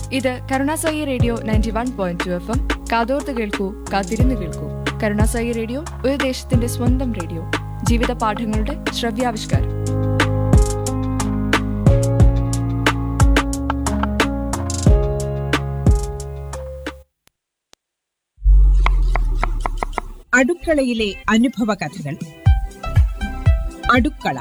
ഇത് കരുണാസായി radio ninety one point two F M കാതോർത്ത് കേൾക്കൂ കാത്തിരുന്ന് കേൾക്കൂ കരുണാസായി റേഡിയോ ഒരു ദേശത്തിന്റെ സ്വന്തം റേഡിയോ ജീവിത പാഠങ്ങളുടെ ശ്രവ്യാവിഷ്കാരം അടുക്കളയിലെ അനുഭവ കഥകൾ അടുക്കള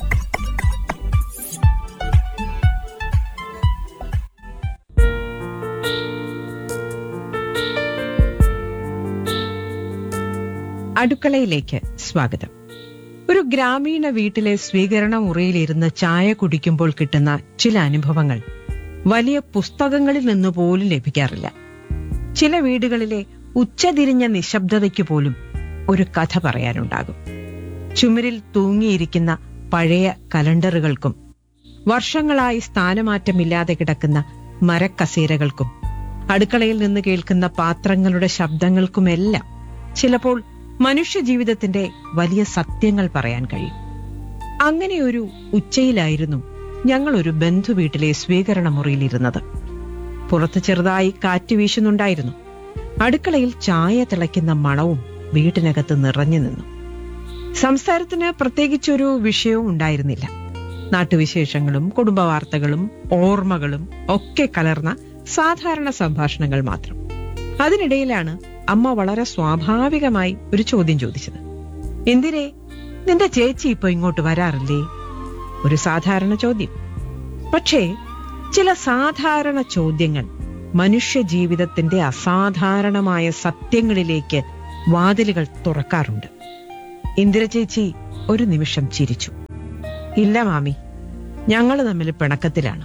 അടുക്കളയിലേക്ക് സ്വാഗതം ഒരു ഗ്രാമീണ വീട്ടിലെ സ്വീകരണ മുറിയിലിരുന്ന് ചായ കുടിക്കുമ്പോൾ കിട്ടുന്ന ചില അനുഭവങ്ങൾ വലിയ പുസ്തകങ്ങളിൽ നിന്ന് പോലും ലഭിക്കാറില്ല ചില വീടുകളിലെ ഉച്ചതിരിഞ്ഞ നിശബ്ദതയ്ക്ക് പോലും ഒരു കഥ പറയാനുണ്ടാകും ചുമരിൽ തൂങ്ങിയിരിക്കുന്ന പഴയ കലണ്ടറുകൾക്കും വർഷങ്ങളായി സ്ഥാനമാറ്റമില്ലാതെ കിടക്കുന്ന മരക്കസേരകൾക്കും അടുക്കളയിൽ നിന്ന് കേൾക്കുന്ന പാത്രങ്ങളുടെ ശബ്ദങ്ങൾക്കുമെല്ലാം ചിലപ്പോൾ മനുഷ്യജീവിതത്തിന്റെ വലിയ സത്യങ്ങൾ പറയാൻ കഴിയും അങ്ങനെയൊരു ഉച്ചയിലായിരുന്നു ഞങ്ങൾ ഒരു ബന്ധു വീട്ടിലെ സ്വീകരണ മുറിയിലിരുന്നത് പുറത്ത് ചെറുതായി കാറ്റ് വീശുന്നുണ്ടായിരുന്നു അടുക്കളയിൽ ചായ തിളയ്ക്കുന്ന മണവും വീട്ടിനകത്ത് നിറഞ്ഞു നിന്നു സംസാരത്തിന് പ്രത്യേകിച്ചൊരു വിഷയവും ഉണ്ടായിരുന്നില്ല നാട്ടുവിശേഷങ്ങളും കുടുംബവാർത്തകളും ഓർമ്മകളും ഒക്കെ കലർന്ന സാധാരണ സംഭാഷണങ്ങൾ മാത്രം അതിനിടയിലാണ് അമ്മ വളരെ സ്വാഭാവികമായി ഒരു ചോദ്യം ചോദിച്ചത് എന്തിനേ നിന്റെ ചേച്ചി ഇപ്പൊ ഇങ്ങോട്ട് വരാറില്ലേ ഒരു സാധാരണ ചോദ്യം പക്ഷേ ചില സാധാരണ ചോദ്യങ്ങൾ മനുഷ്യ ജീവിതത്തിന്റെ അസാധാരണമായ സത്യങ്ങളിലേക്ക് വാതിലുകൾ തുറക്കാറുണ്ട് ഇന്ദിര ചേച്ചി ഒരു നിമിഷം ചിരിച്ചു ഇല്ല മാമി ഞങ്ങൾ തമ്മിൽ പിണക്കത്തിലാണ്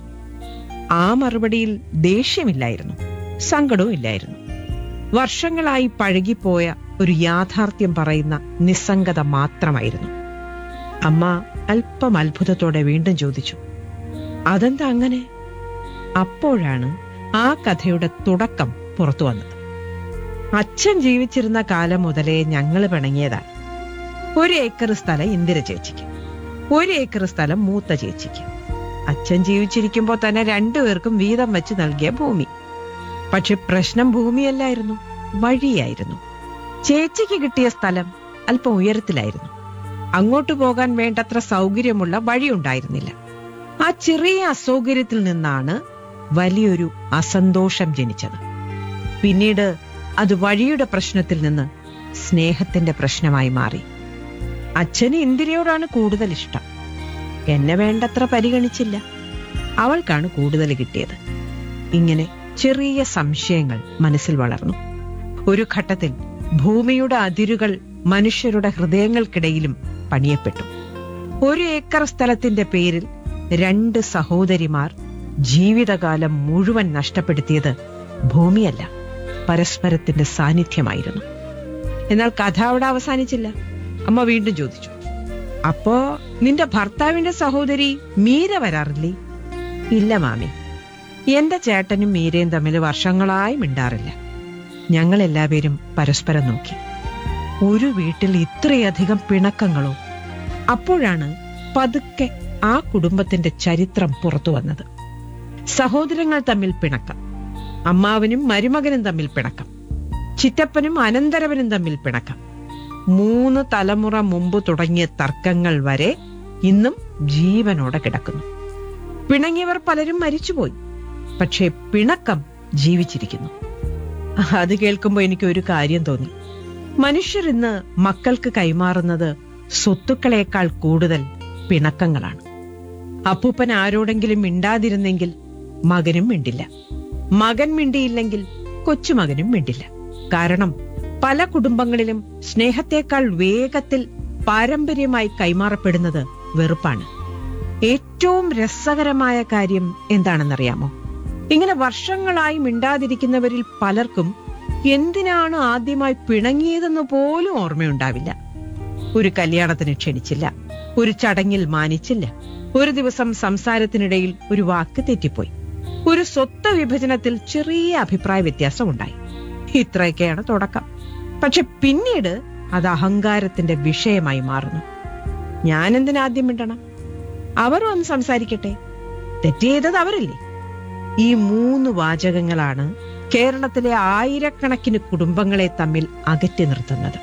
ആ മറുപടിയിൽ ദേഷ്യമില്ലായിരുന്നു സങ്കടവും ഇല്ലായിരുന്നു വർഷങ്ങളായി പഴകിപ്പോയ ഒരു യാഥാർത്ഥ്യം പറയുന്ന നിസ്സംഗത മാത്രമായിരുന്നു അമ്മ അല്പം അത്ഭുതത്തോടെ വീണ്ടും ചോദിച്ചു അതെന്താ അങ്ങനെ അപ്പോഴാണ് ആ കഥയുടെ തുടക്കം പുറത്തു വന്നത് അച്ഛൻ ജീവിച്ചിരുന്ന കാലം മുതലേ ഞങ്ങൾ പിണങ്ങിയതാണ് ഒരു ഏക്കർ സ്ഥലം ഇന്ദിര ചേച്ചിക്ക് ഒരു ഏക്കർ സ്ഥലം മൂത്ത ചേച്ചിക്ക് അച്ഛൻ ജീവിച്ചിരിക്കുമ്പോൾ തന്നെ രണ്ടുപേർക്കും വീതം വെച്ച് നൽകിയ ഭൂമി പക്ഷെ പ്രശ്നം ഭൂമിയല്ലായിരുന്നു വഴിയായിരുന്നു ചേച്ചിക്ക് കിട്ടിയ സ്ഥലം അല്പം ഉയരത്തിലായിരുന്നു അങ്ങോട്ട് പോകാൻ വേണ്ടത്ര സൗകര്യമുള്ള വഴിയുണ്ടായിരുന്നില്ല ആ ചെറിയ അസൗകര്യത്തിൽ നിന്നാണ് വലിയൊരു അസന്തോഷം ജനിച്ചത് പിന്നീട് അത് വഴിയുടെ പ്രശ്നത്തിൽ നിന്ന് സ്നേഹത്തിന്റെ പ്രശ്നമായി മാറി അച്ഛന് ഇന്ദിരയോടാണ് കൂടുതൽ ഇഷ്ടം എന്നെ വേണ്ടത്ര പരിഗണിച്ചില്ല അവൾക്കാണ് കൂടുതൽ കിട്ടിയത് ഇങ്ങനെ ചെറിയ സംശയങ്ങൾ മനസ്സിൽ വളർന്നു ഒരു ഘട്ടത്തിൽ ഭൂമിയുടെ അതിരുകൾ മനുഷ്യരുടെ ഹൃദയങ്ങൾക്കിടയിലും പണിയപ്പെട്ടു ഒരു ഏക്കർ സ്ഥലത്തിന്റെ പേരിൽ രണ്ട് സഹോദരിമാർ ജീവിതകാലം മുഴുവൻ നഷ്ടപ്പെടുത്തിയത് ഭൂമിയല്ല പരസ്പരത്തിന്റെ സാന്നിധ്യമായിരുന്നു എന്നാൽ കഥ അവിടെ അവസാനിച്ചില്ല അമ്മ വീണ്ടും ചോദിച്ചു അപ്പോ നിന്റെ ഭർത്താവിന്റെ സഹോദരി മീര വരാറില്ലേ ഇല്ല മാമി എന്റെ ചേട്ടനും മീരയും തമ്മിൽ വർഷങ്ങളായി മിണ്ടാറില്ല ഞങ്ങൾ എല്ലാവരും പരസ്പരം നോക്കി ഒരു വീട്ടിൽ ഇത്രയധികം പിണക്കങ്ങളോ അപ്പോഴാണ് പതുക്കെ ആ കുടുംബത്തിന്റെ ചരിത്രം പുറത്തു വന്നത് സഹോദരങ്ങൾ തമ്മിൽ പിണക്കം അമ്മാവനും മരുമകനും തമ്മിൽ പിണക്കം ചിറ്റപ്പനും അനന്തരവനും തമ്മിൽ പിണക്കം മൂന്ന് തലമുറ മുമ്പ് തുടങ്ങിയ തർക്കങ്ങൾ വരെ ഇന്നും ജീവനോടെ കിടക്കുന്നു പിണങ്ങിയവർ പലരും മരിച്ചുപോയി പക്ഷേ പിണക്കം ജീവിച്ചിരിക്കുന്നു അത് കേൾക്കുമ്പോൾ എനിക്ക് ഒരു കാര്യം തോന്നി മനുഷ്യർ ഇന്ന് മക്കൾക്ക് കൈമാറുന്നത് സ്വത്തുക്കളേക്കാൾ കൂടുതൽ പിണക്കങ്ങളാണ് അപ്പൂപ്പൻ ആരോടെങ്കിലും മിണ്ടാതിരുന്നെങ്കിൽ മകനും മിണ്ടില്ല മകൻ മിണ്ടിയില്ലെങ്കിൽ കൊച്ചുമകനും മിണ്ടില്ല കാരണം പല കുടുംബങ്ങളിലും സ്നേഹത്തെക്കാൾ വേഗത്തിൽ പാരമ്പര്യമായി കൈമാറപ്പെടുന്നത് വെറുപ്പാണ് ഏറ്റവും രസകരമായ കാര്യം എന്താണെന്നറിയാമോ ഇങ്ങനെ വർഷങ്ങളായി മിണ്ടാതിരിക്കുന്നവരിൽ പലർക്കും എന്തിനാണ് ആദ്യമായി പിണങ്ങിയതെന്ന് പോലും ഓർമ്മയുണ്ടാവില്ല ഒരു കല്യാണത്തിന് ക്ഷണിച്ചില്ല ഒരു ചടങ്ങിൽ മാനിച്ചില്ല ഒരു ദിവസം സംസാരത്തിനിടയിൽ ഒരു വാക്ക് തെറ്റിപ്പോയി ഒരു സ്വത്ത് വിഭജനത്തിൽ ചെറിയ അഭിപ്രായ വ്യത്യാസം ഉണ്ടായി ഇത്രയൊക്കെയാണ് തുടക്കം പക്ഷെ പിന്നീട് അത് അഹങ്കാരത്തിന്റെ വിഷയമായി മാറുന്നു ഞാൻ എന്തിനാദ്യം മിണ്ടണം അവർ വന്ന് സംസാരിക്കട്ടെ തെറ്റ് ചെയ്തത് അവരല്ലേ ഈ മൂന്ന് വാചകങ്ങളാണ് കേരളത്തിലെ ആയിരക്കണക്കിന് കുടുംബങ്ങളെ തമ്മിൽ അകറ്റി നിർത്തുന്നത്